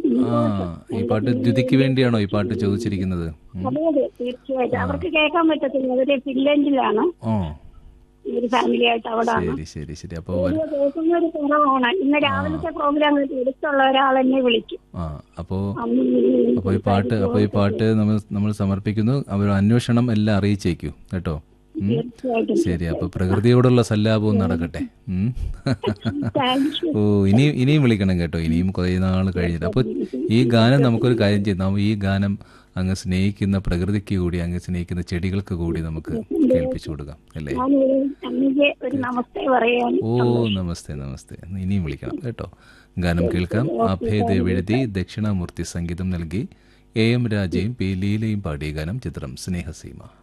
ആ ഈ പാട്ട് ദ്യുതിക്ക് വേണ്ടിയാണോ ഈ പാട്ട് ചോദിച്ചിരിക്കുന്നത് ഉം. അതെ അതെ തീർച്ചയായിട്ടും അവർക്ക് കേൾക്കാൻ പറ്റത്തില്ല അവര് ഫിൻലൻഡിലാണ് ഓ ഒരു ഫാമിലി ആയിട്ട് അവിടാണ് ശരി ശരി ശരി അപ്പോൾ റേഡിയോ കേൾക്കുന്ന ഒരു കുറവാണ് ഇന്ന് രാവിലത്തെ പ്രോഗ്രാം എടുത്തുള്ള ഒരാൾ എന്നെ വിളിക്കും ആ അപ്പോൾ അന്ന് ഇങ്ങനെ അപ്പോൾ ഈ പാട്ട് അപ്പോൾ ഈ പാട്ട് നമ്മൾ നമ്മൾ സമർപ്പിക്കുന്നു അവർ അന്വേഷണം എല്ലാം അറിയിച്ചേക്കൂ കേട്ടോ ഉം. തീർച്ചയായിട്ടും ശരി അപ്പോൾ പ്രകൃതിയോടുള്ള സല്ലാപവും നടക്കട്ടെ ഉം. താങ്ക് യു ഓ ഇനി ഇനിയും വിളിക്കണം കേട്ടോ ഇനിയും കുറേ നാൾ കഴിഞ്ഞിട്ട് അപ്പോൾ ഈ ഗാനം നമുക്കൊരു കാര്യം ചെയ്യാം നാം ഈ ഗാനം അങ്ങ് സ്നേഹിക്കുന്ന പ്രകൃതിക്ക് കൂടി അങ്ങ് സ്നേഹിക്കുന്ന ചെടികൾക്ക് കൂടി നമുക്ക് കേൾപ്പിച്ചു കൊടുക്കാം അല്ലേ ഞാൻ അന്നിക്ക് ഒരു നമസ്തേ പറയാൻ ഓ നമസ്തേ നമസ്തേ ഇനിയും വിളിക്കണം കേട്ടോ ഗാനം കേൾക്കാം അഭേദേവ് എഴുതി ദക്ഷിണാമൂർത്തി സംഗീതം നൽകി എ എം രാജയും പി ലീലയും പാടിയ ഗാനം ചിത്രം സ്നേഹസീമ